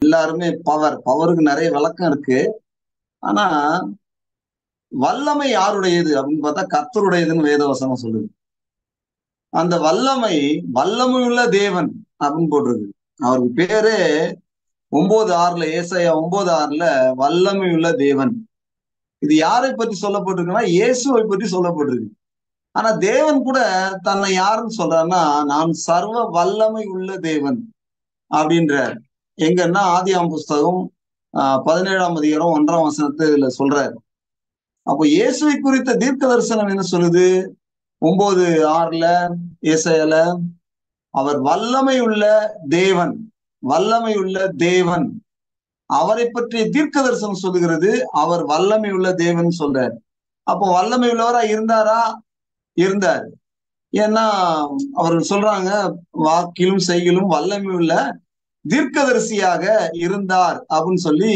எல்லாருமே பவர் பவருக்கு நிறைய விளக்கம் இருக்கு ஆனா வல்லமை யாருடையது அப்படின்னு பார்த்தா கர்த்தருடையதுன்னு வேதவசனம் சொல்லுது அந்த வல்லமை வல்லமையுள்ள தேவன் அப்படின்னு போட்டிருக்கு அவருக்கு பேரு ஒன்பது ஆறுல ஏசாயா ஒன்பது ஆறுல வல்லமையுள்ள தேவன் இது யாரை பற்றி சொல்லப்பட்டிருக்குன்னா இயேசுவை பற்றி சொல்லப்பட்டிருக்கு ஆனா தேவன் கூட தன்னை யாருன்னு சொல்றாருன்னா நான் சர்வ வல்லமை உள்ள தேவன் அப்படின்றார் எங்கன்னா ஆதியாம் புஸ்தகம் ஆஹ் பதினேழாம் அதிகாரம் ஒன்றாம் வசனத்தை இதுல சொல்றாரு அப்போ இயேசுவை குறித்த தீர்க்க தரிசனம் என்ன சொல்லுது ஒன்பது ஆறுல ஏசையில அவர் வல்லமை உள்ள தேவன் வல்லமை உள்ள தேவன் அவரை பற்றிய தீர்க்க தரிசனம் சொல்லுகிறது அவர் வல்லமை உள்ள தேவன் சொல்றார் அப்போ வல்லமை உள்ளவரா இருந்தாரா இருந்தார் ஏன்னா அவர்கள் சொல்றாங்க வாக்கிலும் செய்கிலும் வல்லமை உள்ள தீர்க்கதரிசியாக இருந்தார் அப்படின்னு சொல்லி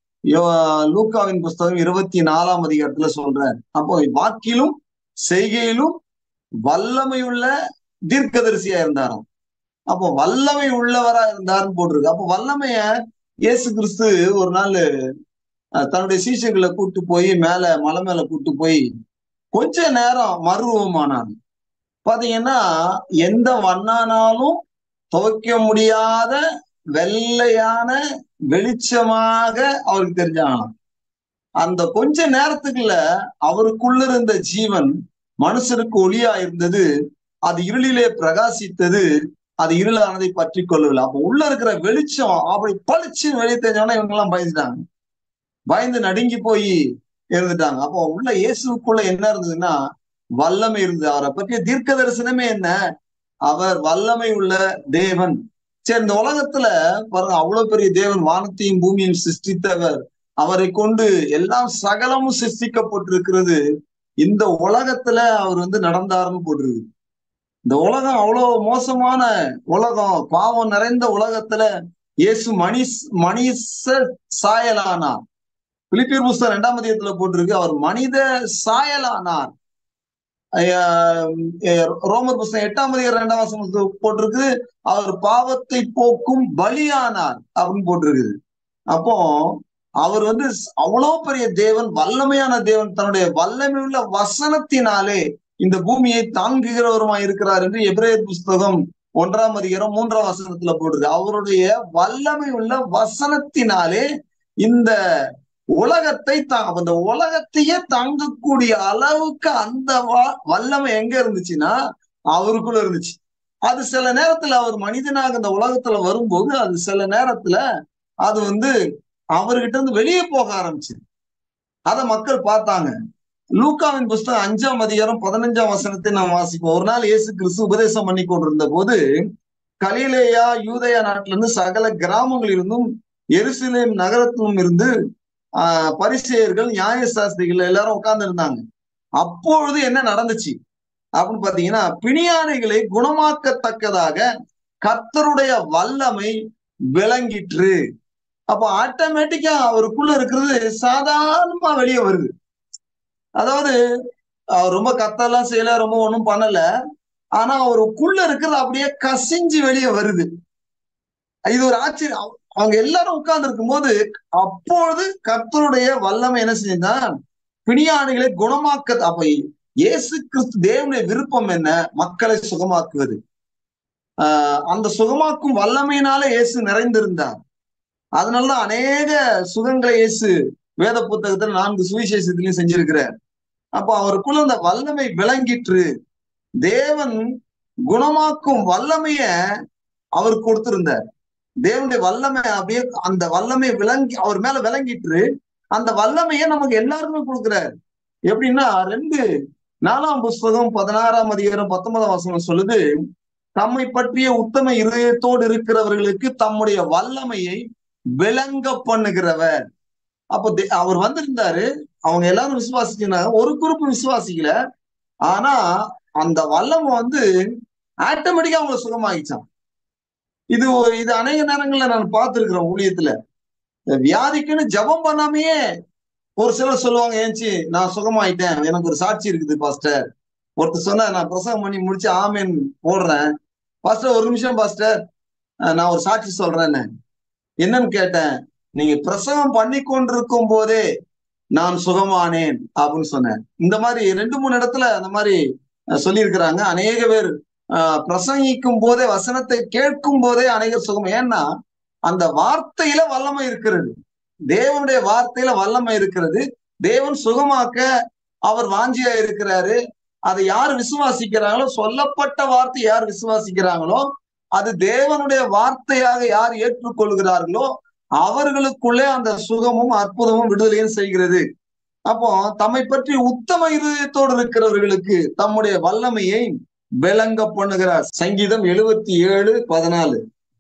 லூக்காவின் புஸ்தகம் இருபத்தி நாலாம் அதிகாரத்துல சொல்றார் அப்போ வாக்கிலும் செய்கையிலும் வல்லமையுள்ள தீர்க்கதரிசியா இருந்தாராம் அப்போ வல்லமை உள்ளவரா இருந்தாருன்னு போட்டிருக்கு அப்போ வல்லமைய இயேசு கிறிஸ்து ஒரு நாள் தன்னுடைய சீசர்களை கூட்டு போய் மேல மலை மேல கூட்டு போய் கொஞ்ச நேரம் மருவமானாங்க பாத்தீங்கன்னா எந்த வண்ணானாலும் துவைக்க முடியாத வெள்ளையான வெளிச்சமாக அவருக்கு தெரிஞ்சாங்களாம் அந்த கொஞ்ச நேரத்துக்குள்ள அவருக்குள்ள இருந்த ஜீவன் மனுஷனுக்கு ஒளியா இருந்தது அது இருளிலே பிரகாசித்தது அது இருளானதை பற்றி கொள்ளவில்லை அப்ப உள்ள இருக்கிற வெளிச்சம் அப்படி பளிச்சு வெளியே தெரிஞ்சவொடனே இவங்க எல்லாம் பயந்துட்டாங்க பயந்து நடுங்கி போய் இருந்துட்டாங்க அப்போ உள்ள இயேசுக்குள்ள என்ன இருந்ததுன்னா வல்லமை இருந்தது அவரை பற்றிய தீர்க்க தரிசனமே என்ன அவர் வல்லமை உள்ள தேவன் சரி இந்த உலகத்துல பாருங்க அவ்வளவு பெரிய தேவன் வானத்தையும் பூமியையும் சிருஷ்டித்தவர் அவரை கொண்டு எல்லாம் சகலமும் சிருஷ்டிக்கப்பட்டிருக்கிறது இந்த உலகத்துல அவர் வந்து நடந்தாருன்னு போட்டிருக்கு இந்த உலகம் அவ்வளவு மோசமான உலகம் பாவம் நிறைந்த உலகத்துல இயேசு மணிஷ் மனித சாயலானார் பிலிப்பியர் புஸ்தகம் இரண்டாம் அதிகத்துல போட்டிருக்கு அவர் மனித சாயலானார் ரோமர் புஸ்தகம் எட்டாம் அதிகாரம் இரண்டாம் வசனம் போட்டிருக்கு அவர் பாவத்தை போக்கும் பலியானார் அப்படின்னு போட்டிருக்குது அப்போ அவர் வந்து அவ்வளவு பெரிய தேவன் வல்லமையான தேவன் தன்னுடைய வல்லமை உள்ள வசனத்தினாலே இந்த பூமியை தாங்குகிறவருமாய் இருக்கிறார் என்று எபிரேயர் புஸ்தகம் ஒன்றாம் அதிகாரம் மூன்றாம் வசனத்துல போட்டிருக்கு அவருடைய வல்லமை உள்ள வசனத்தினாலே இந்த உலகத்தை அந்த உலகத்தையே தாங்கக்கூடிய அளவுக்கு அந்த வல்லமை எங்க இருந்துச்சுன்னா அவருக்குள்ள இருந்துச்சு அது சில நேரத்துல அவர் மனிதனாக இந்த உலகத்துல வரும்போது அது சில நேரத்துல அது வந்து அவர்கிட்ட இருந்து வெளியே போக ஆரம்பிச்சு அத மக்கள் பார்த்தாங்க லூக்காவின் புஸ்தகம் அஞ்சாம் அதிகாரம் பதினஞ்சாம் வசனத்தை நாம் வாசிப்போம் ஒரு நாள் இயேசு கிறிஸ்து உபதேசம் பண்ணி கொண்டிருந்த போது கலிலேயா யூதயா நாட்டில இருந்து சகல கிராமங்களிலிருந்தும் எருசலேம் நகரத்திலும் இருந்து ஆஹ் பரிசெயர்கள் நியாய சாஸ்திரிகள் எல்லாரும் உட்கார்ந்து இருந்தாங்க அப்பொழுது என்ன நடந்துச்சு அப்படின்னு பாத்தீங்கன்னா பிணியானைகளை குணமாக்கத்தக்கதாக கர்த்தருடைய வல்லமை விளங்கிற்று அப்போ ஆட்டோமேட்டிக்கா அவருக்குள்ள இருக்கிறது சாதாரணமா வெளியே வருது அதாவது அவர் ரொம்ப கத்தெல்லாம் செய்யல ரொம்ப ஒண்ணும் பண்ணல ஆனா அவருக்குள்ள இருக்கிறது அப்படியே கசிஞ்சு வெளியே வருது இது ஒரு ஆச்சரியம் அவங்க எல்லாரும் உட்கார்ந்து இருக்கும் போது அப்பொழுது கர்த்தருடைய வல்லமை என்ன செஞ்சா பிணியாணிகளை குணமாக்க அப்ப இயேசு கிறிஸ்து தேவனுடைய விருப்பம் என்ன மக்களை சுகமாக்குவது ஆஹ் அந்த சுகமாக்கும் வல்லமையினால இயேசு நிறைந்திருந்தார் அதனாலதான் அநேக சுகங்களை இயேசு வேத புத்தகத்துல நான்கு சுவிசேஷத்திலையும் செஞ்சிருக்கிறார் அப்போ அவருக்குள்ள அந்த வல்லமை விளங்கிற்று தேவன் குணமாக்கும் வல்லமைய அவர் கொடுத்திருந்தார் தேவனுடைய வல்லமை அப்படியே அந்த வல்லமை விளங்கி அவர் மேல விளங்கிட்டு அந்த வல்லமைய நமக்கு எல்லாருமே கொடுக்குறாரு எப்படின்னா ரெண்டு நாலாம் புஸ்தகம் பதினாறாம் அதிகாரம் பத்தொன்பதாம் வசனம் சொல்லுது தம்மை பற்றிய உத்தம இருதயத்தோடு இருக்கிறவர்களுக்கு தம்முடைய வல்லமையை விளங்க பண்ணுகிறவர் அப்போ அவர் வந்திருந்தாரு அவங்க எல்லாரும் விசுவாசிக்கிறாங்க ஒரு குரூப் விசுவாசிக்கல ஆனா அந்த வல்லமை வந்து ஆட்டோமேட்டிக்கா அவங்களை சுகமாகிச்சான் இது இது அநேக நேரங்கள்ல நான் பார்த்திருக்கிறேன் ஊழியத்துல வியாதிக்குன்னு ஜபம் பண்ணாமையே ஒரு சிலர் சொல்லுவாங்க ஏஞ்சி நான் சுகமாயிட்டேன் எனக்கு ஒரு சாட்சி இருக்குது பாஸ்டர் ஒருத்தர் சொன்ன நான் பிரசவம் பண்ணி முடிச்சு ஆமேன் போடுறேன் பாஸ்டர் ஒரு நிமிஷம் பாஸ்டர் நான் ஒரு சாட்சி சொல்றேன்னு என்னன்னு கேட்டேன் நீங்க பிரசவம் பண்ணி கொண்டிருக்கும் போதே நான் சுகமானேன் அப்படின்னு சொன்னேன் இந்த மாதிரி ரெண்டு மூணு இடத்துல அந்த மாதிரி சொல்லியிருக்கிறாங்க அநேக பேர் பிரசங்கிக்கும் போதே வசனத்தை கேட்கும் போதே அநேகர் சுகம் ஏன்னா அந்த வார்த்தையில வல்லமை இருக்கிறது தேவனுடைய வார்த்தையில வல்லமை இருக்கிறது தேவன் சுகமாக்க அவர் வாஞ்சியா இருக்கிறாரு அதை யார் விசுவாசிக்கிறாங்களோ சொல்லப்பட்ட வார்த்தை யார் விசுவாசிக்கிறாங்களோ அது தேவனுடைய வார்த்தையாக யார் ஏற்றுக்கொள்கிறார்களோ அவர்களுக்குள்ளே அந்த சுகமும் அற்புதமும் விடுதலையும் செய்கிறது அப்போ தம்மை பற்றி உத்தம இருதயத்தோடு இருக்கிறவர்களுக்கு தம்முடைய வல்லமையை விளங்க பண்ணுகிறார் சங்கீதம் எழுபத்தி ஏழு பதினாலு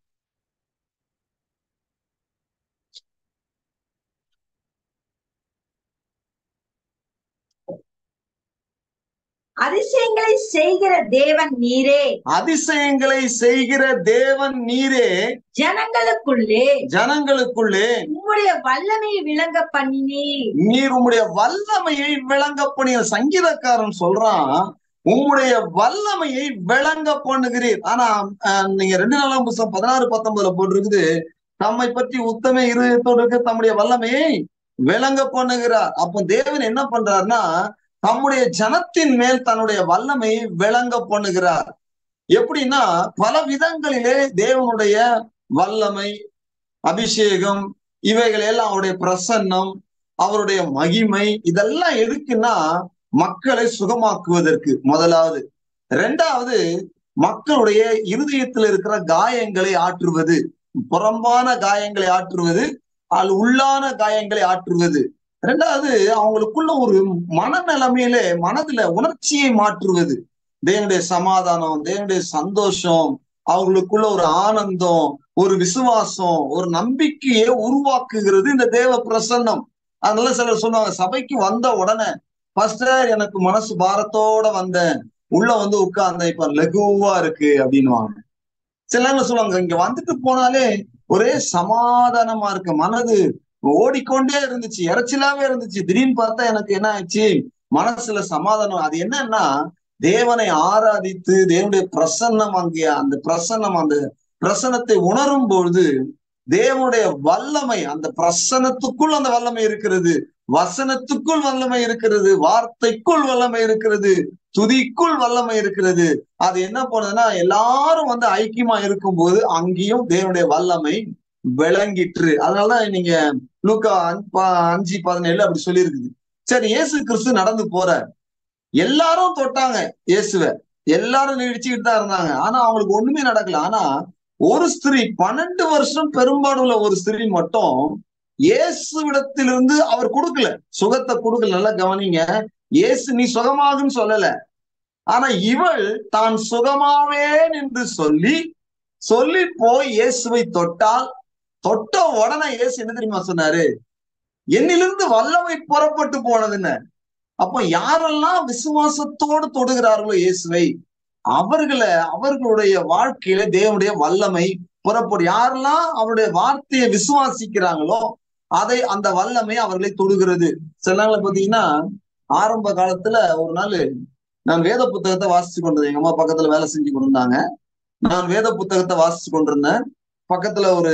அதிசயங்களை செய்கிற தேவன் நீரே அதிசயங்களை செய்கிற தேவன் நீரே ஜனங்களுக்குள்ளே ஜனங்களுக்குள்ளே உம்முடைய வல்லமையை விளங்க பண்ணினீர் நீர் உம்முடைய வல்லமையை விளங்க பண்ணிய சங்கீதக்காரன் சொல்றான் உம்முடைய வல்லமையை விளங்க பண்ணுகிறீர் ஆனா அஹ், நீங்க ரெண்டு நாலாம் புத்தகம் பதினாறு பத்தொன்பதுல போட்டிருக்குது தம்மை பற்றி உத்தம இருதயத்தோடு தம்முடைய வல்லமையை விளங்க பண்ணுகிறார் அப்போ தேவன் என்ன பண்றாருன்னா தம்முடைய ஜனத்தின் மேல் தன்னுடைய வல்லமையை விளங்க பண்ணுகிறார் எப்படின்னா பல விதங்களிலே தேவனுடைய வல்லமை அபிஷேகம் இவைகள் எல்லாம் அவருடைய பிரசன்னம் அவருடைய மகிமை இதெல்லாம் எதுக்குன்னா மக்களை சுகமாக்குவதற்கு முதலாவது ரெண்டாவது மக்களுடைய இருதயத்தில் இருக்கிற காயங்களை ஆற்றுவது புறம்பான காயங்களை ஆற்றுவது அது உள்ளான காயங்களை ஆற்றுவது ரெண்டாவது அவங்களுக்குள்ள ஒரு மனநிலைமையிலே மனதுல உணர்ச்சியை மாற்றுவது தேவனுடைய சமாதானம் தேவனுடைய சந்தோஷம் அவங்களுக்குள்ள ஒரு ஆனந்தம் ஒரு விசுவாசம் ஒரு நம்பிக்கையை உருவாக்குகிறது இந்த தேவ பிரசன்னம் அதனால சிலர் சொல்லுவாங்க சபைக்கு வந்த உடனே பாஸ்டர் எனக்கு மனசு பாரத்தோட வந்தேன் உள்ள வந்து உட்கார்ந்தேன் இப்ப லகுவா இருக்கு அப்படின்னுவாங்க சிலவங்க சொல்லுவாங்க இங்க வந்துட்டு போனாலே ஒரே சமாதானமா இருக்கு மனது ஓடிக்கொண்டே இருந்துச்சு இறைச்சலாவே இருந்துச்சு திடீர்னு பார்த்தா எனக்கு என்ன ஆயிடுச்சு மனசுல சமாதானம் அது என்னன்னா தேவனை ஆராதித்து தேவனுடைய பிரசன்னம் அங்கே அந்த பிரசன்னம் அந்த பிரசன்னத்தை உணரும் பொழுது தேவனுடைய வல்லமை அந்த பிரசனத்துக்குள் அந்த வல்லமை இருக்கிறது வசனத்துக்குள் வல்லமை இருக்கிறது வார்த்தைக்குள் வல்லமை இருக்கிறது துதிக்குள் வல்லமை இருக்கிறது அது என்ன பண்ணுதுன்னா எல்லாரும் வந்து ஐக்கியமா இருக்கும்போது அங்கேயும் தேவனுடைய வல்லமை விளங்கிற்று அதனாலதான் நீங்க லூக்கா அஞ்சு பதினேழு அப்படி சொல்லியிருக்குது சரி இயேசு கிறிஸ்து நடந்து போற எல்லாரும் தொட்டாங்க இயேசுவ எல்லாரும் நீடிச்சுக்கிட்டு தான் இருந்தாங்க ஆனா அவங்களுக்கு ஒண்ணுமே நடக்கல ஆனா ஒரு ஸ்திரீ பன்னெண்டு வருஷம் பெரும்பாடுள்ள ஒரு ஸ்திரீ மட்டும் இயேசுவிடத்திலிருந்து அவர் கொடுக்கல சுகத்தை கொடுக்கல நல்லா கவனிங்க இயேசு நீ சுகமாகுன்னு சொல்லல ஆனா இவள் தான் சுகமாவேன் என்று சொல்லி சொல்லி போய் இயேசுவை தொட்டால் தொட்ட உடனே இயேசு என்ன தெரியுமா சொன்னாரு என்னிலிருந்து வல்லமை புறப்பட்டு போனதுன்னு அப்போ யாரெல்லாம் விசுவாசத்தோடு தொடுகிறார்களோ இயேசுவை அவர்களை அவர்களுடைய வாழ்க்கையில தேவனுடைய வல்லமை புறப்படும் யாரெல்லாம் அவருடைய வார்த்தையை விசுவாசிக்கிறாங்களோ அதை அந்த வல்லமை அவர்களை தொடுகிறது சில நாள்ல பாத்தீங்கன்னா ஆரம்ப காலத்துல ஒரு நாள் நான் வேத புத்தகத்தை வாசிச்சு கொண்டிருந்தேன் எங்க அம்மா பக்கத்துல வேலை செஞ்சு கொண்டிருந்தாங்க நான் வேத புத்தகத்தை வாசிச்சு கொண்டிருந்தேன் பக்கத்துல ஒரு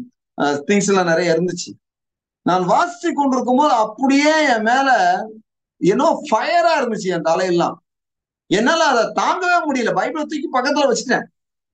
திங்ஸ் எல்லாம் நிறைய இருந்துச்சு நான் வாசிச்சு கொண்டிருக்கும் போது அப்படியே என் மேல ஏன்னோ ஃபயரா இருந்துச்சு என் தலையெல்லாம் என்னால அதை தாங்கவே முடியல பைபிளை தூக்கி பக்கத்துல வச்சுட்டேன்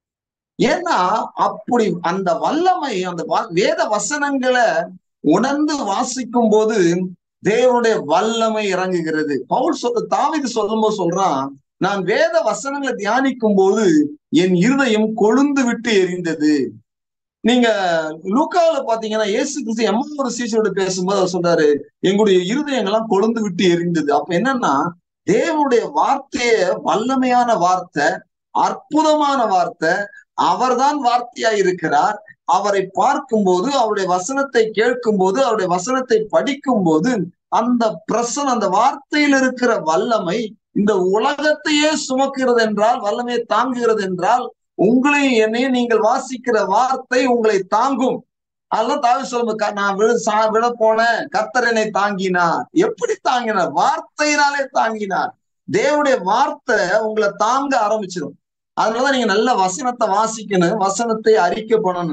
ஏன்னா அப்படி அந்த வல்லமை அந்த வேத வசனங்களை உணர்ந்து வாசிக்கும் போது தேவனுடைய வல்லமை இறங்குகிறது பவுல் சொல் தாவிது சொல்லும் போது சொல்றான் நான் வேத வசனங்களை தியானிக்கும் போது என் இருதயம் கொழுந்து விட்டு எரிந்தது நீங்க லூக்காவில பாத்தீங்கன்னா இயேசு கிறிஸ்து எம்மா ஒரு சீசரோட பேசும்போது அவர் சொல்றாரு எங்களுடைய இருதயங்கள்லாம் கொழுந்து விட்டு எரிந்தது அப்ப என்னன்னா தேவனுடைய வார்த்தைய வல்லமையான வார்த்தை அற்புதமான வார்த்தை அவர்தான் வார்த்தையா இருக்கிறார் அவரை பார்க்கும்போது அவருடைய வசனத்தை கேட்கும் போது அவருடைய வசனத்தை படிக்கும் போது அந்த பிரசன் அந்த வார்த்தையில் இருக்கிற வல்லமை இந்த உலகத்தையே சுமக்கிறது என்றால் வல்லமையை தாங்குகிறது என்றால் உங்களையும் என்னையும் நீங்கள் வாசிக்கிற வார்த்தை உங்களை தாங்கும் அதெல்லாம் தாவி சொல்லுங்க நான் விழ சா விழ போனேன் கத்தரனை தாங்கினார் எப்படி தாங்கினார் வார்த்தையினாலே தாங்கினார் தேவனுடைய வார்த்தை உங்களை தாங்க ஆரம்பிச்சிடும் அதனாலதான் நீங்க நல்ல வசனத்தை வாசிக்கணும் வசனத்தை அறிக்கை பண்ணணும்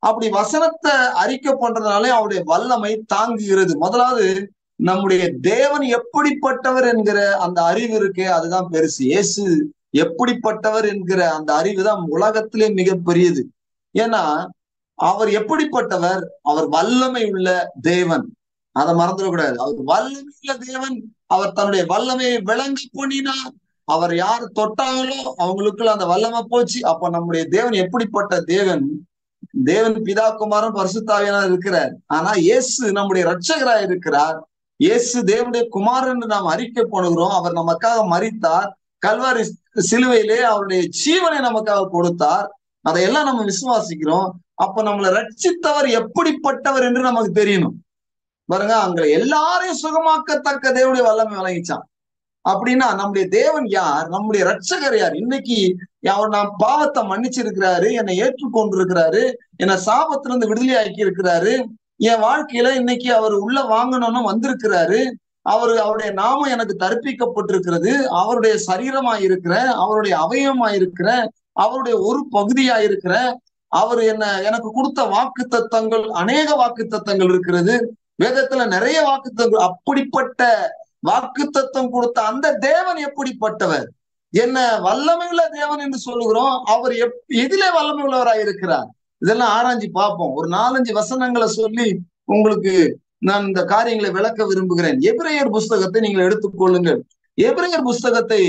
அப்படி வசனத்தை அறிக்கை பண்றதுனாலே அவருடைய வல்லமை தாங்குகிறது முதலாவது நம்முடைய தேவன் எப்படிப்பட்டவர் என்கிற அந்த அறிவு இருக்கே அதுதான் பெருசு இயேசு எப்படிப்பட்டவர் என்கிற அந்த அறிவு தான் உலகத்திலே மிக பெரியது ஏன்னா அவர் எப்படிப்பட்டவர் அவர் வல்லமை உள்ள தேவன் அதை மறந்துடக்கூடாது அவர் வல்லமை உள்ள தேவன் அவர் தன்னுடைய வல்லமையை விளங்கி பண்ணினார் அவர் யார் தொட்டாங்களோ அவங்களுக்குள்ள அந்த வல்லமை போச்சு அப்ப நம்முடைய தேவன் எப்படிப்பட்ட தேவன் தேவன் பிதா குமாரன் பரிசுத்தாவியனா இருக்கிறார் ஆனா இயேசு நம்முடைய ரட்சகராய் இருக்கிறார் இயேசு தேவனுடைய குமாரன் என்று நாம் அறிக்கை பண்ணுகிறோம் அவர் நமக்காக மறித்தார் கல்வாரி சிலுவையிலே அவருடைய ஜீவனை நமக்காக கொடுத்தார் அதையெல்லாம் நம்ம விசுவாசிக்கிறோம் அப்ப நம்மளை ரட்சித்தவர் எப்படிப்பட்டவர் என்று நமக்கு தெரியணும் பாருங்க அங்க எல்லாரையும் சுகமாக்கத்தக்க தேவனுடைய வல்லமை வழங்கிச்சான் அப்படின்னா நம்முடைய தேவன் யார் நம்முடைய ரட்சகர் யார் இன்னைக்கு அவர் நாம் பாவத்தை மன்னிச்சிருக்கிறாரு என்னை ஏற்றுக்கொண்டிருக்கிறாரு என்னை சாபத்திலிருந்து விடுதலை ஆக்கி இருக்கிறாரு என் வாழ்க்கையில இன்னைக்கு அவர் உள்ள வாங்கணும்னு வந்திருக்கிறாரு அவரு அவருடைய நாமம் எனக்கு தற்பிக்கப்பட்டிருக்கிறது அவருடைய சரீரமா இருக்கிறேன் அவருடைய அவயமா இருக்கிறேன் அவருடைய ஒரு பகுதியா இருக்கிறேன் அவர் என்ன எனக்கு கொடுத்த வாக்கு தத்தங்கள் அநேக வாக்கு தத்தங்கள் இருக்கிறது வேதத்துல நிறைய வாக்கு தத்தங்கள் அப்படிப்பட்ட வாக்கு தத்தம் கொடுத்த அந்த தேவன் எப்படிப்பட்டவர் என்ன வல்லமையுள்ள தேவன் என்று சொல்லுகிறோம் அவர் எப் எதிலே வல்லமை உள்ளவராய் இருக்கிறார் இதெல்லாம் ஆராய்ஞ்சு பார்ப்போம் ஒரு நாலஞ்சு வசனங்களை சொல்லி உங்களுக்கு நான் இந்த காரியங்களை விளக்க விரும்புகிறேன் எபிரேயர் புஸ்தகத்தை நீங்கள் எடுத்துக்கொள்ளுங்கள் எபிரேயர் புஸ்தகத்தை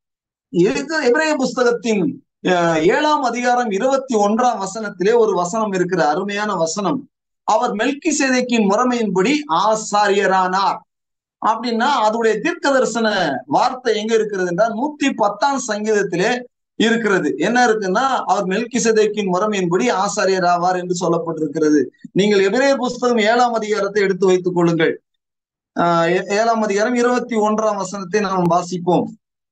எபிரேயர் புஸ்தகத்தின் ஏழாம் அதிகாரம் இருபத்தி ஒன்றாம் வசனத்திலே ஒரு வசனம் இருக்கிற அருமையான வசனம் அவர் மெல்கி சேதைக்கின் முறைமையின்படி ஆசாரியரானார் அப்படின்னா அதோடைய தீர்க்க தரிசன வார்த்தை எங்க இருக்கிறது என்றால் நூத்தி பத்தாம் சங்கீதத்திலே இருக்கிறது என்ன இருக்குன்னா அவர் மெல்கி சதைக்கின் முறைமையின்படி ஆசாரியர் ஆவார் என்று சொல்லப்பட்டிருக்கிறது நீங்கள் எபிரேயர் புஸ்தகம் ஏழாம் அதிகாரத்தை எடுத்து வைத்துக் கொள்ளுங்கள் ஆஹ் ஏழாம் அதிகாரம் இருபத்தி ஒன்றாம் வசனத்தை நாம் வாசிப்போம்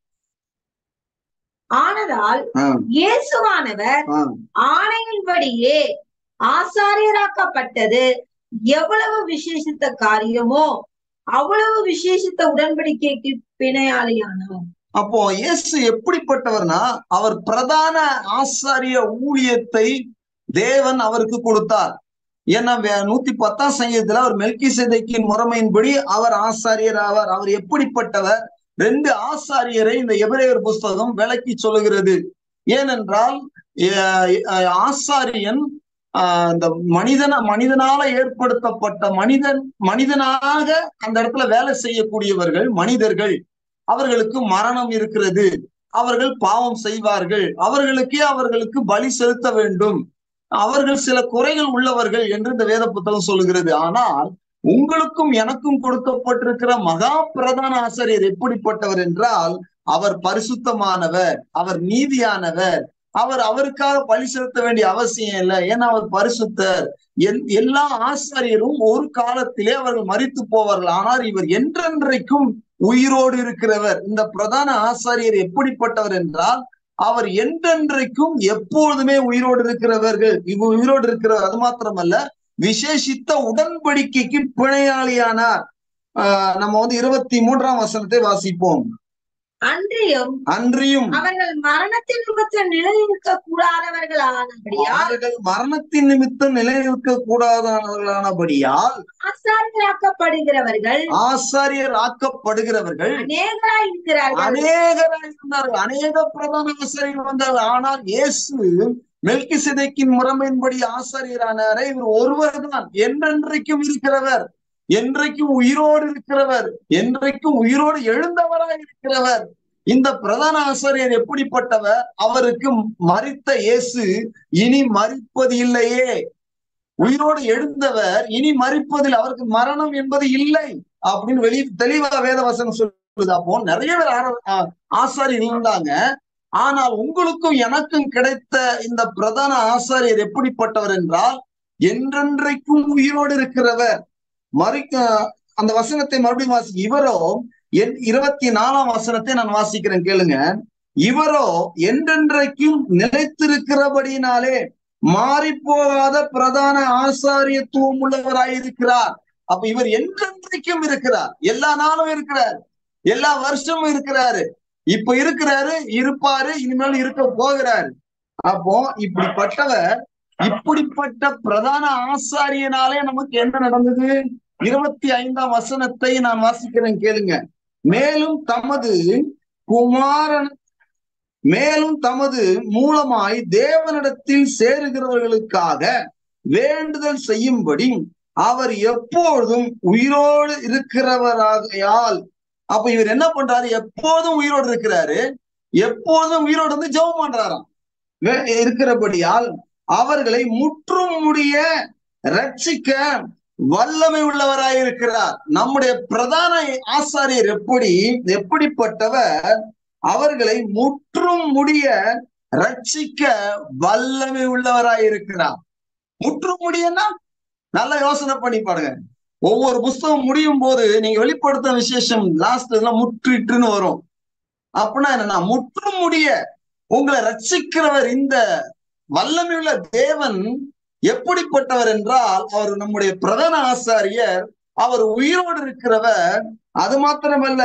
ஆனதால் இயேசுவானவர் ஆணையின்படியே ஆசாரியராக்கப்பட்டது எவ்வளவு விசேஷித்த காரியமோ அவ்வளவு விசேஷித்த உடன்படிக்கைக்கு பிணையாளியானார் அப்போ இயேசு எப்படிப்பட்டவர்னா அவர் பிரதான ஆசாரிய ஊழியத்தை தேவன் அவருக்கு கொடுத்தார் ஏன்னா நூத்தி பத்தாம் சங்கீதத்துல அவர் மெல்கி சேதைக்கின் முறைமையின்படி அவர் ஆசாரியர் ஆவார் அவர் எப்படிப்பட்டவர் ரெண்டு ஆசாரியரை இந்த எபிரேயர் புஸ்தகம் விளக்கி சொல்லுகிறது ஏனென்றால் ஆசாரியன் இந்த மனிதன மனிதனால ஏற்படுத்தப்பட்ட மனிதன் மனிதனாக அந்த இடத்துல வேலை செய்யக்கூடியவர்கள் மனிதர்கள் அவர்களுக்கு மரணம் இருக்கிறது அவர்கள் பாவம் செய்வார்கள் அவர்களுக்கே அவர்களுக்கு பலி செலுத்த வேண்டும் அவர்கள் சில குறைகள் உள்ளவர்கள் என்று இந்த வேத புத்தகம் சொல்லுகிறது ஆனால் உங்களுக்கும் எனக்கும் கொடுக்கப்பட்டிருக்கிற மகா பிரதான ஆசிரியர் எப்படிப்பட்டவர் என்றால் அவர் பரிசுத்தமானவர் அவர் நீதியானவர் அவர் அவருக்காக பழி செலுத்த வேண்டிய அவசியம் இல்லை ஏன்னா அவர் பரிசுத்தர் எல்லா ஆசாரியரும் ஒரு காலத்திலே அவர்கள் மறித்து போவார்கள் ஆனால் இவர் என்றென்றைக்கும் உயிரோடு இருக்கிறவர் இந்த பிரதான ஆசாரியர் எப்படிப்பட்டவர் என்றால் அவர் என்றென்றைக்கும் எப்பொழுதுமே உயிரோடு இருக்கிறவர்கள் இவ உயிரோடு இருக்கிறவர் அது மாத்திரமல்ல விசேஷித்த உடன்படிக்கைக்கு பிணையாளியானார் ஆஹ் நம்ம வந்து இருபத்தி மூன்றாம் வசனத்தை வாசிப்போம் அன்றியும் அன்றியும் அவர்கள் மரணத்தின் நிமித்தம் நிலைநிற்க கூடாதவர்களானபடியால் அவர்கள் மரணத்தின் நிமித்தம் நிலைநிற்க கூடாதவர்களானபடியால் ஆசாரியராக்கப்படுகிறவர்கள் ஆசாரியர் ஆக்கப்படுகிறவர்கள் அநேகராய் இருக்கிறார்கள் அநேகராய் இருந்தார்கள் அநேக பிரதான ஆசாரியர்கள் வந்தார்கள் ஆனால் இயேசு மெல்கி சிதைக்கின் முறைமையின்படி ஆசாரியரானாரே இவர் ஒருவர் தான் என்றென்றைக்கும் இருக்கிறவர் என்றைக்கும் உயிரோடு இருக்கிறவர் என்றைக்கும் உயிரோடு எழுந்தவராய் இருக்கிறவர் இந்த பிரதான ஆசிரியர் எப்படிப்பட்டவர் அவருக்கு மறித்த இயேசு இனி மறிப்பது இல்லையே உயிரோடு எழுந்தவர் இனி மறிப்பதில் அவருக்கு மரணம் என்பது இல்லை அப்படின்னு வெளி தெளிவா வேதவசனம் சொல்லுது அப்போ நிறைய பேர் ஆசாரியர் இருந்தாங்க ஆனால் உங்களுக்கும் எனக்கும் கிடைத்த இந்த பிரதான ஆசாரியர் எப்படிப்பட்டவர் என்றால் என்றென்றைக்கும் உயிரோடு இருக்கிறவர் மறிக்க அந்த வசனத்தை மறுபடியும் வாசி இவரோ என் இருபத்தி நாலாம் வசனத்தை நான் வாசிக்கிறேன் கேளுங்க இவரோ என்றென்றைக்கும் நிலைத்திருக்கிறபடியினாலே மாறி போகாத பிரதான ஆசாரியத்துவம் உள்ளவராயிருக்கிறார் அப்ப இவர் என்றென்றைக்கும் இருக்கிறார் எல்லா நாளும் இருக்கிறார் எல்லா வருஷமும் இருக்கிறாரு இப்ப இருக்கிறாரு இருப்பாரு இனிமேல் இருக்க போகிறாரு அப்போ இப்படிப்பட்டவர் இப்படிப்பட்ட பிரதான ஆசாரியனாலே நமக்கு என்ன நடந்தது இருபத்தி ஐந்தாம் வசனத்தை நான் வாசிக்கிறேன் கேளுங்க மேலும் தமது குமாரன் மேலும் தமது மூலமாய் தேவனிடத்தில் சேருகிறவர்களுக்காக வேண்டுதல் செய்யும்படி அவர் எப்பொழுதும் உயிரோடு இருக்கிறவராகையால் அப்ப இவர் என்ன பண்றாரு எப்போதும் உயிரோடு இருக்கிறாரு எப்போதும் உயிரோடு வந்து ஜெபம் பண்றாராம் வே- இருக்கிறபடியால் அவர்களை முற்றும் முடிய ரட்சிக்க வல்லமை உள்ளவராய் இருக்கிறார் நம்முடைய பிரதான ஆசாரியர் எப்படி எப்படிப்பட்டவர் அவர்களை முற்றும் முடிய ரட்சிக்க வல்லமை உள்ளவராய் இருக்கிறார் முற்றும் முடியன்னா நல்லா யோசனை பண்ணி பாருங்க ஒவ்வொரு புஸ்தகம் முடியும் போது நீங்க வெளிப்படுத்த விசேஷம் லாஸ்ட் இதெல்லாம் முற்றிட்டுன்னு வரும் அப்படின்னா என்னன்னா முற்றும் முடிய உங்களை ரட்சிக்கிறவர் இந்த வல்லமையுள்ள தேவன் எப்படிப்பட்டவர் என்றால் அவர் நம்முடைய பிரதான ஆசாரியர் அவர் உயிரோடு இருக்கிறவர் அது மாத்திரமல்ல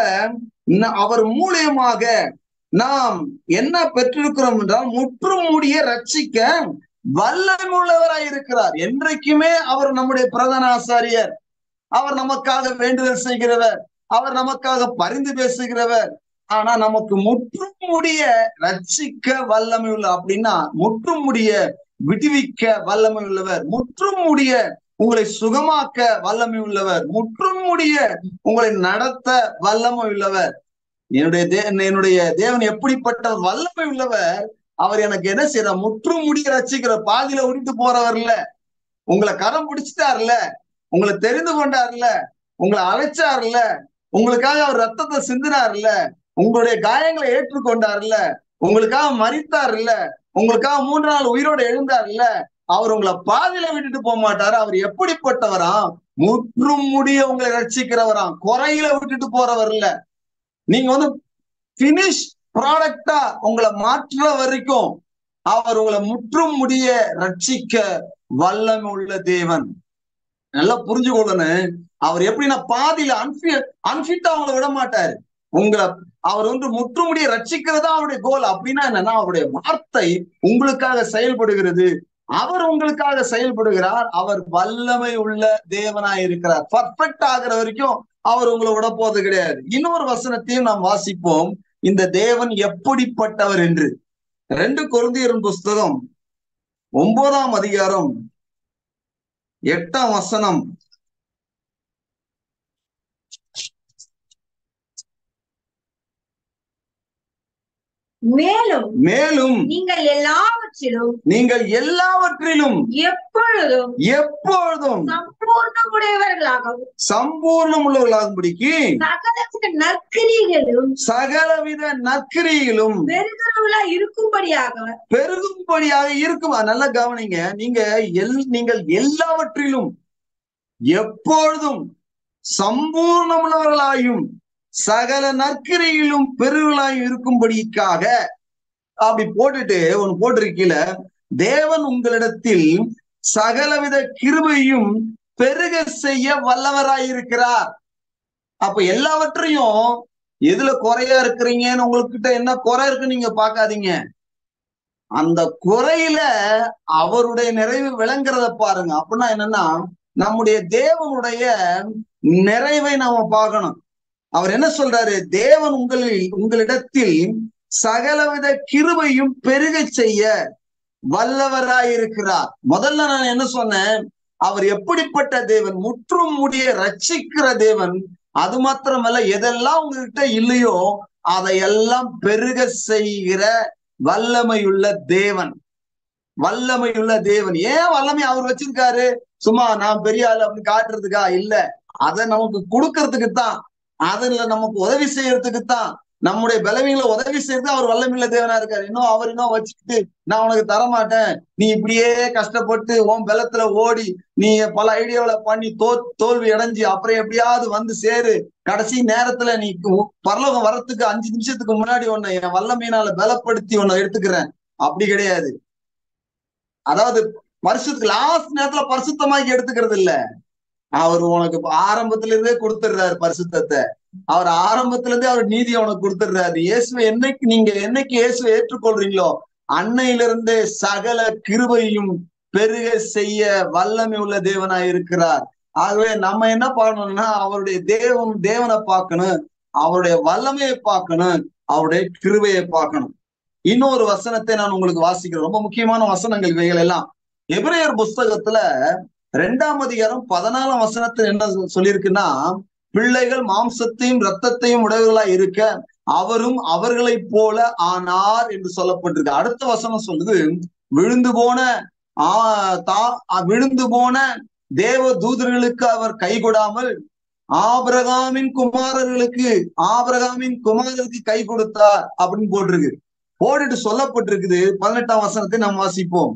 ந- அவர் மூலியமாக நாம் என்ன பெற்றிருக்கிறோம் என்றால் முற்றும் முடிய ரட்சிக்க வல்லமுள்ளவராய் இருக்கிறார் என்றைக்குமே அவர் நம்முடைய பிரதான ஆசாரியர் அவர் நமக்காக வேண்டுதல் செய்கிறவர் அவர் நமக்காக பரிந்து பேசுகிறவர் ஆனா நமக்கு முற்றும் முடிய ரட்சிக்க வல்லமை உள்ள அப்படின்னா முற்றும் முடிய விடுவிக்க வல்லமை உள்ளவர் முற்றும் முடிய உங்களை சுகமாக்க வல்லமை உள்ளவர் முற்றும் முடிய உங்களை நடத்த வல்லமை உள்ளவர் என்னுடைய தே என்னுடைய தேவன் எப்படிப்பட்ட வல்லமை உள்ளவர் அவர் எனக்கு என்ன செய்யற முற்றும் முடிய ரட்சிக்கிற பாதியில உரித்து போறவர் இல்ல உங்களை கரம் பிடிச்சிட்டாருல உங்களை தெரிந்து கொண்டார்ல உங்களை அழைச்சார்ல உங்களுக்காக அவர் ரத்தத்தை சிந்தினார்ல உங்களுடைய காயங்களை ஏற்றுக்கொண்டார்ல உங்களுக்காக மறித்தார்ல உங்களுக்காக மூன்று நாள் உயிரோடு எழுந்தார்ல அவர் உங்களை பாதியில விட்டுட்டு போக மாட்டாரு அவர் எப்படிப்பட்டவராம் முற்றும் முடிய உங்களை ரட்சிக்கிறவராம் குறையில விட்டுட்டு போறவர் இல்ல நீங்க வந்து பினிஷ் ப்ராடக்டா உங்களை மாற்றுற வரைக்கும் அவர் உங்களை முற்றும் முடிய ரட்சிக்க வல்லமை உள்ள தேவன் நல்லா புரிஞ்சுக்கொள்ளணும் அவர் எப்படின்னா பாதியில அன்ஃபி அன்ஃபிட்டா அவங்கள விட மாட்டாரு உங்களை அவர் வந்து முற்றுமுடிய ரட்சிக்கிறதா அவருடைய கோல் அப்படின்னா என்னன்னா அவருடைய வார்த்தை உங்களுக்காக செயல்படுகிறது அவர் உங்களுக்காக செயல்படுகிறார் அவர் வல்லமை உள்ள தேவனாய் இருக்கிறார் பர்ஃபெக்ட் ஆகிற வரைக்கும் அவர் உங்களை விட போறது கிடையாது இன்னொரு வசனத்தையும் நாம் வாசிப்போம் இந்த தேவன் எப்படிப்பட்டவர் என்று ரெண்டு கொருந்தியரின் புஸ்தகம் ஒன்பதாம் அதிகாரம் எட்டாம் வசனம் மேலும் மேலும் நீங்கள் எல்லாவற்றிலும் நீங்கள் எல்லாவற்றிலும் எப்பொழுதும் எப்பொழுதும் சம்பூர்ணமுடையவர்களாகவும் சம்பூர்ணம் உள்ளவர்களாகும்படிக்கு சகலவித நற்கிரிகளும் சகலவித நற்கிரியிலும் பெருகிறவர்களா இருக்கும்படியாக பெருகும்படியாக இருக்கும் அது நல்லா கவனிங்க நீங்க எல் நீங்கள் எல்லாவற்றிலும் எப்பொழுதும் சம்பூர்ணமுள்ளவர்களாயும் சகல நற்கிரியிலும் பெருகளாயும் இருக்கும்படிக்காக அப்படி போட்டுட்டு ஒண்ணு போட்டிருக்கீல தேவன் உங்களிடத்தில் சகலவித கிருபையும் பெருக செய்ய வல்லவராயிருக்கிறார் அப்ப எல்லாவற்றையும் எதுல குறையா இருக்கிறீங்கன்னு உங்ககிட்ட என்ன குறை இருக்குன்னு நீங்க பார்க்காதீங்க அந்த குறையில அவருடைய நிறைவு விளங்குறத பாருங்க அப்படின்னா என்னன்னா நம்முடைய தேவனுடைய நிறைவை நாம பார்க்கணும் அவர் என்ன சொல்றாரு தேவன் உங்களில் உங்களிடத்தில் சகலவித கிருபையும் பெருக செய்ய வல்லவராயிருக்கிறார் முதல்ல நான் என்ன சொன்னேன் அவர் எப்படிப்பட்ட தேவன் முற்றும் முடிய ரட்சிக்கிற தேவன் அது மாத்திரமல்ல எதெல்லாம் உங்ககிட்ட இல்லையோ அதையெல்லாம் பெருக செய்கிற வல்லமையுள்ள தேவன் வல்லமையுள்ள தேவன் ஏன் வல்லமை அவர் வச்சிருக்காரு சும்மா நான் பெரிய ஆளு அப்படின்னு காட்டுறதுக்கா இல்ல அதை நமக்கு கொடுக்கறதுக்கு தான் அதுல நமக்கு உதவி செய்யறதுக்கு தான் நம்முடைய பலவீனங்களை உதவி செய்யறது அவர் வல்லமையுள்ள தேவனா இருக்காரு இன்னும் அவர் இன்னும் வச்சுக்கிட்டு நான் உனக்கு தரமாட்டேன் நீ இப்படியே கஷ்டப்பட்டு உன் பலத்துல ஓடி நீ பல ஐடியாவில பண்ணி தோ தோல்வி அடைஞ்சு அப்புறம் எப்படியாவது வந்து சேரு கடைசி நேரத்துல நீ கு- பரலோகம் வர்றதுக்கு அஞ்சு நிமிஷத்துக்கு முன்னாடி உன்னை என் வல்லமையினால பலப்படுத்தி உன்னை எடுத்துக்கிறேன் அப்படி கிடையாது அதாவது பரிசுத்துக்கு லாஸ்ட் நேரத்துல பரிசுத்தமாக்கி எடுத்துக்கிறது இல்ல அவர் உனக்கு ஆரம்பத்துல இருந்தே கொடுத்துடுறாரு பரிசுத்தத்தை அவர் ஆரம்பத்துல இருந்தே அவர் நீதியை உனக்கு கொடுத்துடுறாரு இயேசுவை என்னைக்கு நீங்க என்னைக்கு இயேசுவை ஏற்றுக்கொள்றீங்களோ அன்னையிலிருந்தே சகல கிருபையும் பெருக செய்ய வல்லமை உள்ள தேவனாய் இருக்கிறார் ஆகவே நம்ம என்ன பார்க்கணும்னா அவருடைய தேவன் தேவனை பார்க்கணும் அவருடைய வல்லமையை பார்க்கணும் அவருடைய கிருபையை பார்க்கணும் இன்னொரு வசனத்தை நான் உங்களுக்கு வாசிக்கிறேன் ரொம்ப முக்கியமான வசனங்கள் இவைகள் எல்லாம் எபிரேயர் புஸ்தகத்துல ரெண்டாம் அதிகாரம் பதினாலாம் வசனத்தில் என்ன சொல்லியிருக்குன்னா பிள்ளைகள் மாம்சத்தையும் ரத்தத்தையும் உடையவர்களா இருக்க அவரும் அவர்களைப் போல ஆனார் என்று சொல்லப்பட்டிருக்கு அடுத்த வசனம் சொல்லுது விழுந்து போன ஆ தா விழுந்து போன தேவ தூதர்களுக்கு அவர் கை கொடாமல் ஆபிரகாமின் குமாரர்களுக்கு ஆபிரகாமின் குமாரருக்கு கை கொடுத்தார் அப்படின்னு போட்டிருக்கு போட்டுட்டு சொல்லப்பட்டிருக்குது பதினெட்டாம் வசனத்தை நாம் வாசிப்போம்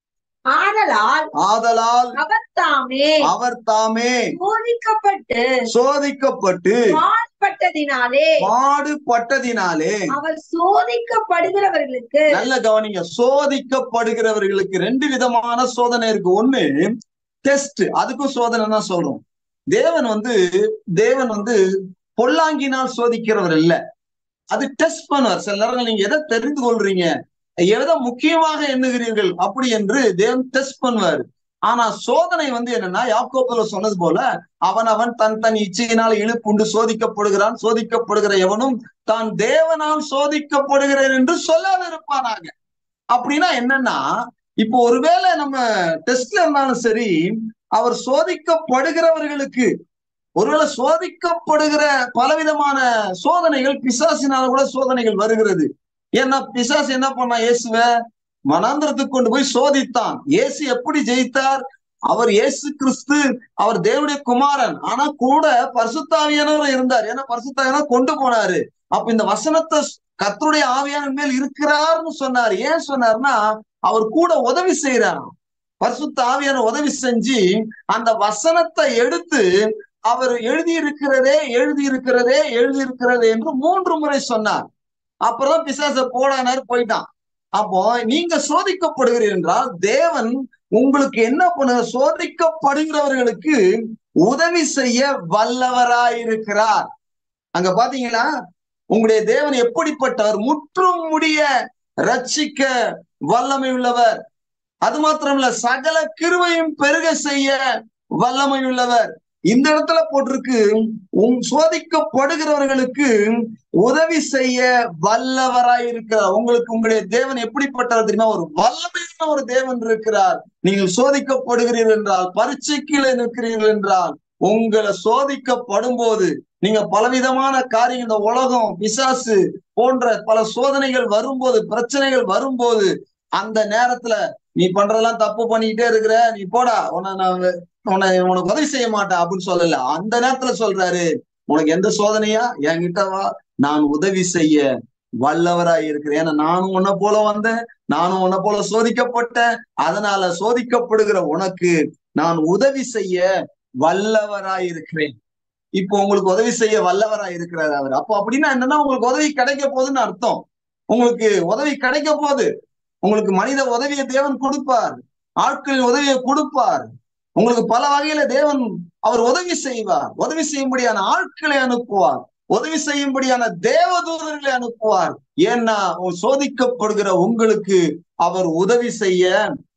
ஆதலால் ஆதலால் அவர் தாமே அவர் தாமே சோதிக்கப்பட்டு சோதிக்கப்பட்டு பாடுபட்டதினாலே பாடுபட்டதினாலே அவர் சோதிக்கப்படுகிறவர்களுக்கு நல்ல கவனிங்க சோதிக்கப்படுகிறவர்களுக்கு ரெண்டு விதமான சோதனை இருக்கு ஒண்ணு டெஸ்ட் அதுக்கும் சோதனை தான் சொல்றோம் தேவன் வந்து தேவன் வந்து பொல்லாங்கினால் சோதிக்கிறவர் இல்ல அது டெஸ்ட் பண்ணுவார் சில நேரங்கள் நீங்க எதை தெரிந்து கொள்றீங்க எதை முக்கியமாக எண்ணுகிறீர்கள் அப்படி என்று தேவன் டெஸ்ட் பண்ணுவார் ஆனா சோதனை வந்து என்னன்னா யாக்கோப்புல சொன்னது போல அவன் அவன் தன் தன் இச்சையினால் இழுப்புண்டு சோதிக்கப்படுகிறான் சோதிக்கப்படுகிற எவனும் தான் தேவனால் சோதிக்கப்படுகிறேன் என்று சொல்லாத இருப்பானாங்க அப்படின்னா என்னன்னா இப்போ ஒருவேளை நம்ம டெஸ்ட்ல இருந்தாலும் சரி அவர் சோதிக்கப்படுகிறவர்களுக்கு ஒருவேளை சோதிக்கப்படுகிற பலவிதமான சோதனைகள் பிசாசினால கூட சோதனைகள் வருகிறது ஏன்னா பிசாசு என்ன பண்ணா இயேசுவ மனாந்திரத்துக்கு கொண்டு போய் சோதித்தான் இயேசு எப்படி ஜெயித்தார் அவர் இயேசு கிறிஸ்து அவர் தேவனுடைய குமாரன் ஆனா கூட பரிசுத்தாவியானவர் இருந்தார் ஏன்னா பரிசுத்தாவியானவர் கொண்டு போனாரு அப்ப இந்த வசனத்தை கத்தருடைய ஆவியான மேல் இருக்கிறார்னு சொன்னார் ஏன் சொன்னார்னா அவர் கூட உதவி செய்யறார் பரிசுத்த ஆவியான உதவி செஞ்சு அந்த வசனத்தை எடுத்து அவர் எழுதி இருக்கிறதே எழுதி இருக்கிறதே எழுதி இருக்கிறதே என்று மூன்று முறை சொன்னார் அப்புறம் பிசாச போடானார் போயிட்டான் அப்போ நீங்க சோதிக்கப்படுகிறீர்கள் என்றால் தேவன் உங்களுக்கு என்ன பண்ணுங்க சோதிக்கப்படுகிறவர்களுக்கு உதவி செய்ய வல்லவராயிருக்கிறார் அங்க பாத்தீங்களா உங்களுடைய தேவன் எப்படிப்பட்டவர் முற்றும் முடிய ரட்சிக்க வல்லமை உள்ளவர் அது மாத்திரமல்ல சகல கிருவையும் பெருக செய்ய வல்லமை உள்ளவர் இந்த இடத்துல போட்டிருக்கு உன் சோதிக்கப்படுகிறவர்களுக்கு உதவி செய்ய வல்லவராய் இருக்கிறார் உங்களுக்கு உங்களுடைய தேவன் எப்படிப்பட்டவர் தெரியுமா ஒரு வல்லமையான ஒரு தேவன் இருக்கிறார் நீங்கள் சோதிக்கப்படுகிறீர்கள் என்றால் பரீட்சைக்கீழே நிற்கிறீர்கள் என்றால் உங்களை சோதிக்கப்படும் போது நீங்க பலவிதமான காரியம் இந்த உலகம் பிசாசு போன்ற பல சோதனைகள் வரும்போது பிரச்சனைகள் வரும்போது அந்த நேரத்துல நீ பண்றதெல்லாம் தப்பு பண்ணிக்கிட்டே இருக்கிற நீ போடா உன்னை நான் உன்னை உனக்கு உதவி செய்ய மாட்டேன் அப்படின்னு சொல்லல அந்த நேரத்துல சொல்றாரு உனக்கு எந்த சோதனையா என்கிட்ட வா நான் உதவி செய்ய வல்லவராய் இருக்கிறேன் ஏன்னா நானும் உன்னை போல வந்தேன் நானும் உன்னை போல சோதிக்கப்பட்டேன் அதனால சோதிக்கப்படுகிற உனக்கு நான் உதவி செய்ய வல்லவராய் இருக்கிறேன் இப்போ உங்களுக்கு உதவி செய்ய வல்லவராய் இருக்கிறார் அவர் அப்போ அப்படின்னா என்னன்னா உங்களுக்கு உதவி கிடைக்க போகுதுன்னு அர்த்தம் உங்களுக்கு உதவி கிடைக்க போகுது உங்களுக்கு மனித உதவியை தேவன் கொடுப்பார் ஆட்களின் உதவியை கொடுப்பார் உங்களுக்கு பல வகையில தேவன் அவர் உதவி செய்வார் உதவி செய்யும்படியான ஆட்களை அனுப்புவார் உதவி செய்யும்படியான தேவதூதர்களை அனுப்புவார் ஏன்னா சோதிக்கப்படுகிற உங்களுக்கு அவர் உதவி செய்ய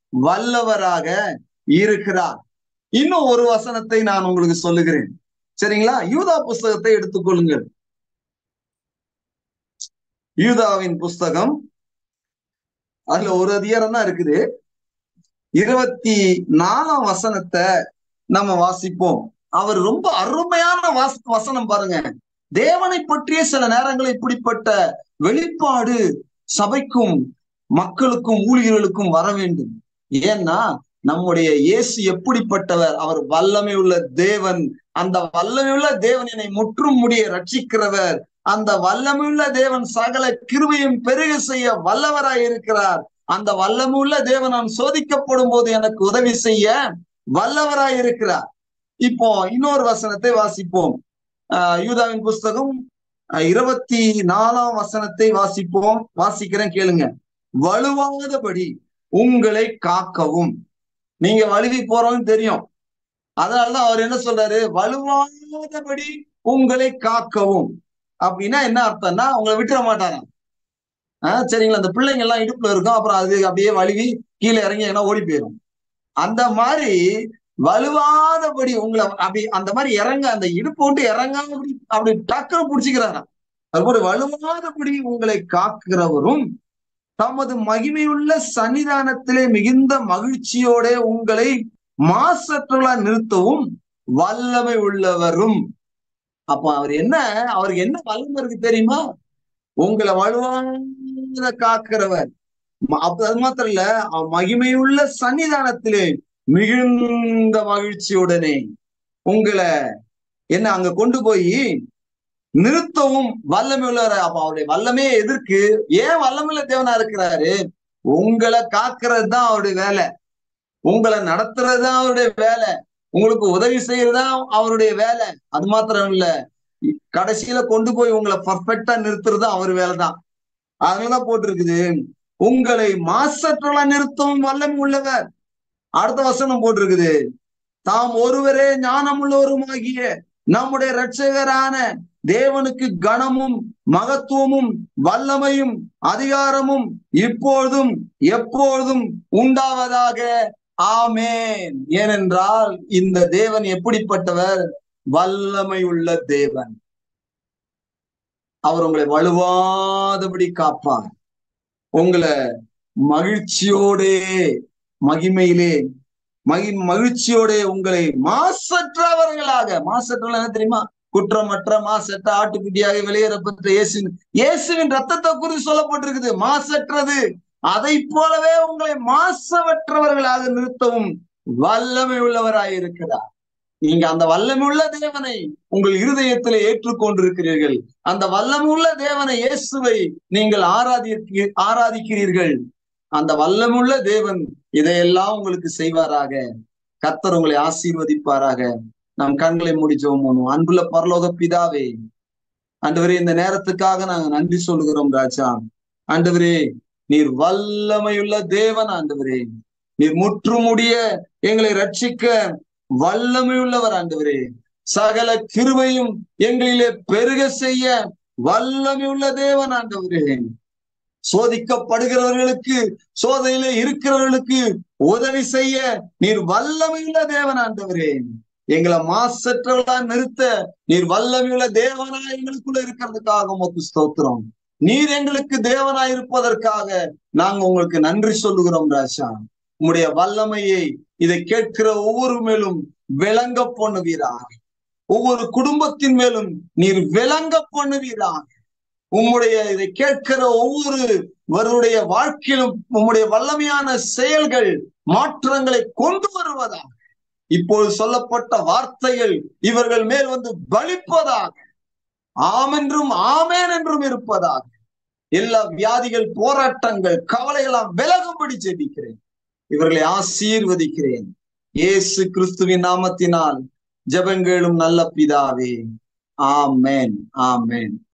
வல்லவராக இருக்கிறார் இன்னும் ஒரு வசனத்தை நான் உங்களுக்கு சொல்லுகிறேன் சரிங்களா யூதா புஸ்தகத்தை எடுத்துக்கொள்ளுங்கள் யூதாவின் புஸ்தகம் அதுல ஒரு அதிகாரம் தான் இருக்குது இருபத்தி நாலாம் வசனத்தை நம்ம வாசிப்போம் அவர் ரொம்ப அருமையான வாச வசனம் பாருங்க தேவனை பற்றிய சில நேரங்களில் இப்படிப்பட்ட வெளிப்பாடு சபைக்கும் மக்களுக்கும் ஊழியர்களுக்கும் வர வேண்டும் ஏன்னா நம்முடைய இயேசு எப்படிப்பட்டவர் அவர் வல்லமை உள்ள தேவன் அந்த வல்லமையுள்ள தேவன் என்னை முற்றும் முடிய ரட்சிக்கிறவர் அந்த வல்லமையுள்ள தேவன் சகல கிருவையும் பெருக செய்ய வல்லவராய் இருக்கிறார் அந்த வல்லமுள்ள தேவன் நான் சோதிக்கப்படும் போது எனக்கு உதவி செய்ய வல்லவராய் இருக்கிறார் இப்போ இன்னொரு வசனத்தை வாசிப்போம் ஆஹ் யூதாவின் புஸ்தகம் இருபத்தி நாலாம் வசனத்தை வாசிப்போம் வாசிக்கிறேன் கேளுங்க வலுவாதபடி உங்களை காக்கவும் நீங்க வலுவி போறோம்னு தெரியும் அதனாலதான் அவர் என்ன சொல்றாரு வலுவாதபடி உங்களை காக்கவும் அப்படின்னா என்ன அர்த்தம்னா உங்களை விட்டுற மாட்டாராம் ஆஹ் சரிங்களா அந்த பிள்ளைங்க எல்லாம் இடுப்புல இருக்கும் அப்புறம் அது அப்படியே வழுவி கீழே இறங்கி எங்கன்னா ஓடி போயிடும் அந்த மாதிரி வலுவாதபடி உங்களை அப்படி அந்த மாதிரி இறங்க அந்த இடுப்பு விட்டு இறங்காம அப்படி அப்படி டக்குனு பிடிச்சிக்கிறாராம் அதுபோல வலுவாதபடி உங்களை காக்கிறவரும் தமது மகிமையுள்ள சன்னிதானத்திலே மிகுந்த மகிழ்ச்சியோட உங்களை மாசற்றலா நிறுத்தவும் வல்லமை உள்ளவரும் அப்ப அவர் என்ன அவருக்கு என்ன வல்லமை இருக்கு தெரியுமா உங்களை வலுவாத காக்கிறவர் ம- அப்ப அது மாத்திரம் இல்ல அவ மகிமையுள்ள சன்னிதானத்திலே மிகுந்த மகிழ்ச்சியுடனே உங்களை என்ன அங்க கொண்டு போய் நிறுத்தவும் வல்லமை உள்ளவர் அப்ப அவருடைய வல்லமே எதற்கு ஏன் வல்லமையுள்ள தேவனா இருக்கிறாரு உங்களை காக்கிறது தான் அவருடைய வேலை உங்களை நடத்துறது தான் அவருடைய வேலை உங்களுக்கு உதவி செய்யறது தான் அவருடைய வேலை அது மாத்திரம் இல்ல கடைசியில கொண்டு போய் உங்களை பர்ஃபெக்டா நிறுத்துறது அவர் வேலை தான் அதனாலதான் போட்டிருக்குது உங்களை மாசற்றலா நிறுத்தவும் வல்லமை உள்ளவர் அடுத்த வசனம் போட்டிருக்குது தாம் ஒருவரே ஞானம் உள்ளவருமாகிய நம்முடைய இரட்சகரான தேவனுக்கு கனமும் மகத்துவமும் வல்லமையும் அதிகாரமும் இப்பொழுதும் எப்பொழுதும் உண்டாவதாக ஆமேன் ஏனென்றால் இந்த தேவன் எப்படிப்பட்டவர் வல்லமை உள்ள தேவன் அவர் உங்களை வலுவாதபடி காப்பார் உங்களை மகிழ்ச்சியோடே மகிமையிலே மகி மகிழ்ச்சியோட உங்களை மாசற்றவர்களாக மாசற்றவர்கள் என்ன தெரியுமா குற்றமற்ற மாசற்ற ஆட்டுக்குட்டியாக வெளியேறப்பட்ட இயேசு இயேசுவின் ரத்தத்தை குறித்து சொல்லப்பட்டிருக்குது மாசற்றது அதை போலவே உங்களை மாசவற்றவர்களாக நிறுத்தவும் வல்லமை உள்ளவராய் இருக்கிறார் நீங்க அந்த வல்லமை உள்ள தேவனை உங்கள் இருதயத்திலே ஏற்றுக்கொண்டிருக்கிறீர்கள் அந்த வல்லமை உள்ள தேவனை இயேசுவை நீங்கள் ஆராதிக்க ஆராதிக்கிறீர்கள் அந்த வல்லமுள்ள தேவன் இதையெல்லாம் உங்களுக்கு செய்வாராக கர்த்தர் உங்களை ஆசீர்வதிப்பாராக நாம் கண்களை மூடி ஜெபம் பண்ணுவோம் அன்புள்ள பரலோக பிதாவே ஆண்டவரே இந்த நேரத்துக்காக நாங்க நன்றி சொல்லுகிறோம் ராஜா ஆண்டவரே நீர் வல்லமையுள்ள தேவன் ஆண்டவரே நீர் முற்றுமுடிய எங்களை ரட்சிக்க வல்லமையுள்ளவர் ஆண்டவரே சகல கிருபையும் எங்களிலே பெருக செய்ய வல்லமையுள்ள தேவன் ஆண்டவரே சோதிக்கப்படுகிறவர்களுக்கு சோதனையில இருக்கிறவர்களுக்கு உதவி செய்ய நீர் வல்லமையுள்ள தேவன் ஆண்டவரே எங்களை மாசற்றவர்களா நிறுத்த நீர் வல்லமையுள்ள தேவனா எங்களுக்குள்ள இருக்கிறதுக்காக உமக்கு ஸ்தோத்திரம் நீர் எங்களுக்கு தேவனா இருப்பதற்காக நாங்க உங்களுக்கு நன்றி சொல்லுகிறோம் ராஜா உம்முடைய வல்லமையை இதை கேட்கிற ஒவ்வொரு மேலும் விளங்க பண்ணுவீராக ஒவ்வொரு குடும்பத்தின் மேலும் நீர் விளங்க பண்ணுவீராக உம்முடைய இதை கேட்கிற ஒவ்வொருவருடைய வாழ்க்கையிலும் உம்முடைய வல்லமையான செயல்கள் மாற்றங்களை கொண்டு வருவதாக இப்போது சொல்லப்பட்ட வார்த்தைகள் இவர்கள் மேல் வந்து பலிப்பதாக ஆமென்றும் ஆமேன் என்றும் இருப்பதாக எல்லா வியாதிகள் போராட்டங்கள் கவலையெல்லாம் விலகும்படி ஜெபிக்கிறேன் இவர்களை ஆசீர்வதிக்கிறேன் இயேசு கிறிஸ்துவின் நாமத்தினால் ஜெபங்களும் நல்ல பிதாவே ஆமேன் ஆமேன்